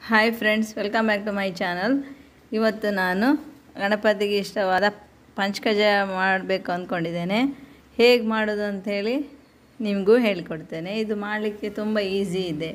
hi friends welcome back to my channel ಇವತ್ತು ನಾನು ಗಣಪತಿಗೆ ಇಷ್ಟವಾದ ಪಂಚಕಜಾಯ ಮಾಡಬೇಕು ಅಂದ್ಕೊಂಡಿದ್ದೇನೆ ಹೇಗೆ ಮಾಡೋದು ಅಂಥೇಳಿ ನಿಮಗೂ ಹೇಳಿಕೊಡ್ತೇನೆ ಇದು ಮಾಡಲಿಕ್ಕೆ ತುಂಬ ಈಸಿ ಇದೆ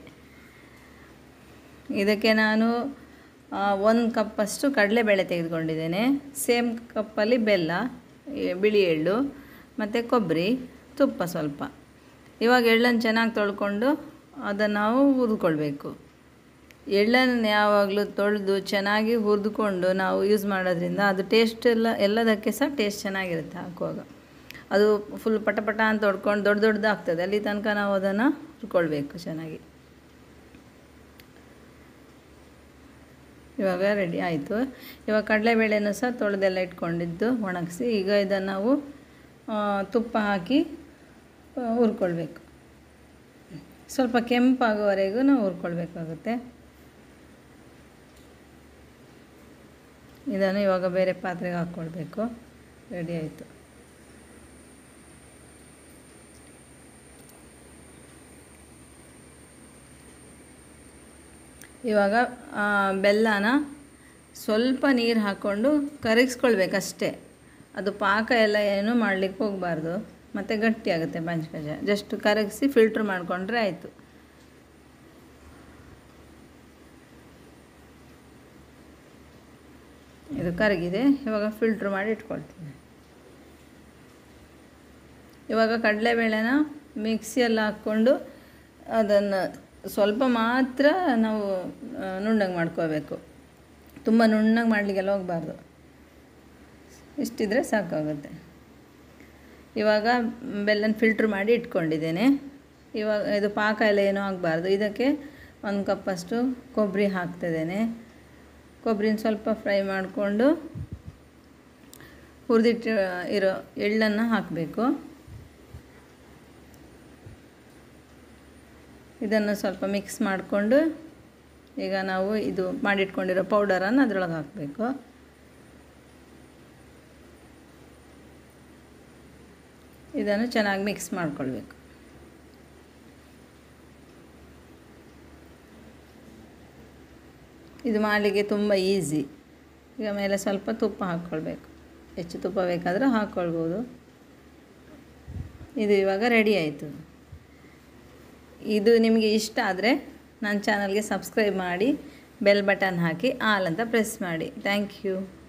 ಇದಕ್ಕೆ ನಾನು ಒಂದು ಕಪ್ಪಷ್ಟು ಕಡಲೆಬೇಳೆ ತೆಗೆದುಕೊಂಡಿದ್ದೇನೆ ಸೇಮ್ ಕಪ್ಪಲ್ಲಿ ಬೆಲ್ಲ ಈ ಬಿಳಿ ಎಳ್ಳು ಮತ್ತು ಕೊಬ್ಬರಿ ತುಪ್ಪ ಸ್ವಲ್ಪ ಇವಾಗ ಎಳ್ಳನ್ನು ಚೆನ್ನಾಗಿ ತೊಳ್ಕೊಂಡು ಅದನ್ನು ನಾವು ಹುರಿದುಕೊಳ್ಬೇಕು ಎಳ್ಳನ್ನು ಯಾವಾಗಲೂ ತೊಳೆದು ಚೆನ್ನಾಗಿ ಹುರಿದುಕೊಂಡು ನಾವು ಯೂಸ್ ಮಾಡೋದ್ರಿಂದ ಅದು ಟೇಸ್ಟ್ ಎಲ್ಲ ಎಲ್ಲದಕ್ಕೆ ಸಹ ಟೇಸ್ಟ್ ಚೆನ್ನಾಗಿರುತ್ತೆ ಹಾಕುವಾಗ ಅದು ಫುಲ್ ಪಟ ಪಟ ಅಂತ ಹೊಡ್ಕೊಂಡು ದೊಡ್ಡ ದೊಡ್ಡದಾಗ್ತದೆ ಅಲ್ಲಿ ತನಕ ನಾವು ಅದನ್ನು ಹುರ್ಕೊಳ್ಬೇಕು ಚೆನ್ನಾಗಿ ಇವಾಗ ರೆಡಿ ಆಯಿತು ಇವಾಗ ಕಡಲೆಬೇಳೆನೂ ಸಹ ತೊಳೆದೆಲ್ಲ ಇಟ್ಕೊಂಡಿದ್ದು ಒಣಗಿಸಿ ಈಗ ಇದನ್ನು ನಾವು ತುಪ್ಪ ಹಾಕಿ ಹುರ್ಕೊಳ್ಬೇಕು ಸ್ವಲ್ಪ ಕೆಂಪಾಗುವವರೆಗೂ ನಾವು ಹುರ್ಕೊಳ್ಬೇಕಾಗುತ್ತೆ ಇದನ್ನು ಇವಾಗ ಬೇರೆ ಪಾತ್ರೆಗೆ ಹಾಕ್ಕೊಳ್ಬೇಕು ರೆಡಿ ಆಯಿತು ಇವಾಗ ಬೆಲ್ಲನ ಸ್ವಲ್ಪ ನೀರು ಹಾಕ್ಕೊಂಡು ಕರಗಿಸ್ಕೊಳ್ಬೇಕಷ್ಟೇ ಅದು ಪಾಕ ಎಲ್ಲ ಏನೂ ಮಾಡಲಿಕ್ಕೆ ಹೋಗಬಾರ್ದು ಮತ್ತು ಗಟ್ಟಿಯಾಗುತ್ತೆ ಪಂಚಕಜಾಯ ಜಸ್ಟ್ ಕರಗಿಸಿ ಫಿಲ್ಟ್ರ್ ಮಾಡಿಕೊಂಡ್ರೆ ಆಯಿತು ಇದು ಕರಗಿದೆ ಇವಾಗ ಫಿಲ್ಟ್ರ್ ಮಾಡಿ ಇಟ್ಕೊಳ್ತೀನಿ ಇವಾಗ ಕಡಲೆಬೇಳೆನ ಮಿಕ್ಸಿಯಲ್ಲಿ ಹಾಕ್ಕೊಂಡು ಅದನ್ನು ಸ್ವಲ್ಪ ಮಾತ್ರ ನಾವು ನುಣ್ಣಗೆ ಮಾಡ್ಕೋಬೇಕು ತುಂಬ ನುಣ್ಣಗೆ ಮಾಡಲಿಕ್ಕೆಲ್ಲ ಹೋಗಬಾರ್ದು ಇಷ್ಟಿದ್ರೆ ಸಾಕಾಗುತ್ತೆ ಇವಾಗ ಬೆಲ್ಲನ ಫಿಲ್ಟ್ರ್ ಮಾಡಿ ಇಟ್ಕೊಂಡಿದ್ದೇನೆ ಇವಾಗ ಇದು ಪಾಕ ಎಲ್ಲ ಏನೂ ಆಗಬಾರ್ದು ಇದಕ್ಕೆ ಒಂದು ಕಪ್ಪಷ್ಟು ಕೊಬ್ಬರಿ ಹಾಕ್ತಿದ್ದೇನೆ ಕೊಬ್ಬರಿನ ಸ್ವಲ್ಪ ಫ್ರೈ ಮಾಡಿಕೊಂಡು ಹುರಿದಿಟ್ಟು ಇರೋ ಎಳ್ಳನ್ನು ಹಾಕಬೇಕು ಇದನ್ನು ಸ್ವಲ್ಪ ಮಿಕ್ಸ್ ಮಾಡಿಕೊಂಡು ಈಗ ನಾವು ಇದು ಮಾಡಿಟ್ಕೊಂಡಿರೋ ಪೌಡರನ್ನು ಅದರೊಳಗೆ ಹಾಕಬೇಕು ಇದನ್ನು ಚೆನ್ನಾಗಿ ಮಿಕ್ಸ್ ಮಾಡಿಕೊಳ್ಬೇಕು ಇದು ಮಾಡಲಿಕ್ಕೆ ತುಂಬ ಈಸಿ ಈಗ ಮೇಲೆ ಸ್ವಲ್ಪ ತುಪ್ಪ ಹಾಕ್ಕೊಳ್ಬೇಕು ಹೆಚ್ಚು ತುಪ್ಪ ಬೇಕಾದರೆ ಹಾಕ್ಕೊಳ್ಬೋದು ಇದು ಇವಾಗ ರೆಡಿ ಆಯಿತು ಇದು ನಿಮಗೆ ಇಷ್ಟ ಆದರೆ ನನ್ನ ಚಾನಲ್ಗೆ ಸಬ್ಸ್ಕ್ರೈಬ್ ಮಾಡಿ ಬೆಲ್ ಬಟನ್ ಹಾಕಿ ಆಲ್ ಅಂತ ಪ್ರೆಸ್ ಮಾಡಿ ಥ್ಯಾಂಕ್ ಯು